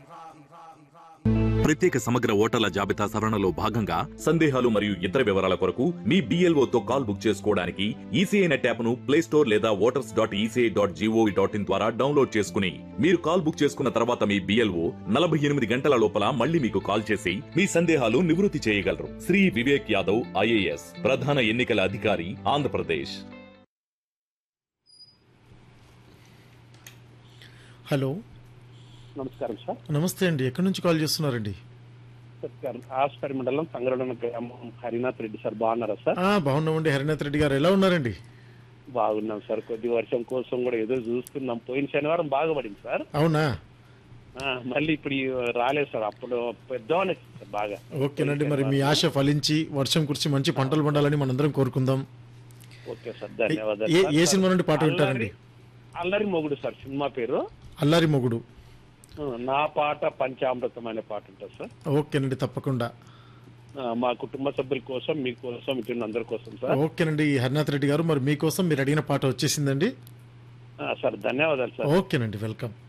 ప్రత్యేక సమగ్ర ఓటర్ల జాబితా సవరణలో భాగంగా సందేహాలు మరియు ఇతర వివరాల కొరకు మీ BLO తో కాల్ బుక్ చేసుకోవడానికి ఈసీఐ నెట్ యాప్ ను ప్లే స్టోర్ లేదా voters dot ECI dot gov dot in ద్వారా డౌన్లోడ్ చేసుకుని మీరు కాల్ బుక్ చేసుకున్న తర్వాత మీ బిఎల్ఓ నలభై ఎనిమిది గంటల లోపల మళ్ళీ మీకు కాల్ చేసి మీ సందేహాలు నివృత్తి చేయగలరు శ్రీ వివేక్ యాదవ్ ఐఏఎస్ ప్రధాన ఎన్నికల అధికారి ఆంధ్రప్రదేశ్ హలో నమస్కారం సార్ నమస్తే అండి ఎక్కడి నుంచి కాల్ చేస్తున్నారండి సార్ ఆస్పరి మండలం సంగరణ గ్రామం హరినాథ్ రెడ్డి సార్ బాగున్నారా సార్ ఆ, బాగున్నామండి హరినాథ్ రెడ్డి గారు ఎలా ఉన్నారండి బాగున్నాం సార్ కొద్ది వర్షం కోసం కూడా ఏదో చూస్తున్నాం పోయిన శనివారం బాగా పడింది సార్ అవునా ఆ, మళ్ళీ ఇప్పుడు ఈ రాలేదు సార్ అప్పుడు పెద్దవానే సార్ బాగా ఓకేనండి మరి మీ ఆశ ఫలించి వర్షం కురిసి మంచి పంటలు పండాలని మనందరం కోరుకుందాం ఓకే సార్ ధన్యవాదాలు ఏ సార్. ఏ సినిమా నుండి పాట వింటారండి అల్లరి- అల్లరి మొగుడు సార్ సినిమా పేరు అల్లారి మొగుడు ఆ, నా పాట పంచామృతం అనే పాట ఉంటుంది సార్ ఓకేనండి తప్పకుండా ఆ, మా కుటుంబ సభ్యుల కోసం మీకోసం ఇటు అందరి కోసం సార్ ఓకేనండి హరినాథ్ రెడ్డి గారు మరి మీకోసం మీరు అడిగిన పాట వచ్చేసిందండి ఆ, సార్ ధన్యవాదాలు సార్ ఓకేనండి వెల్కమ్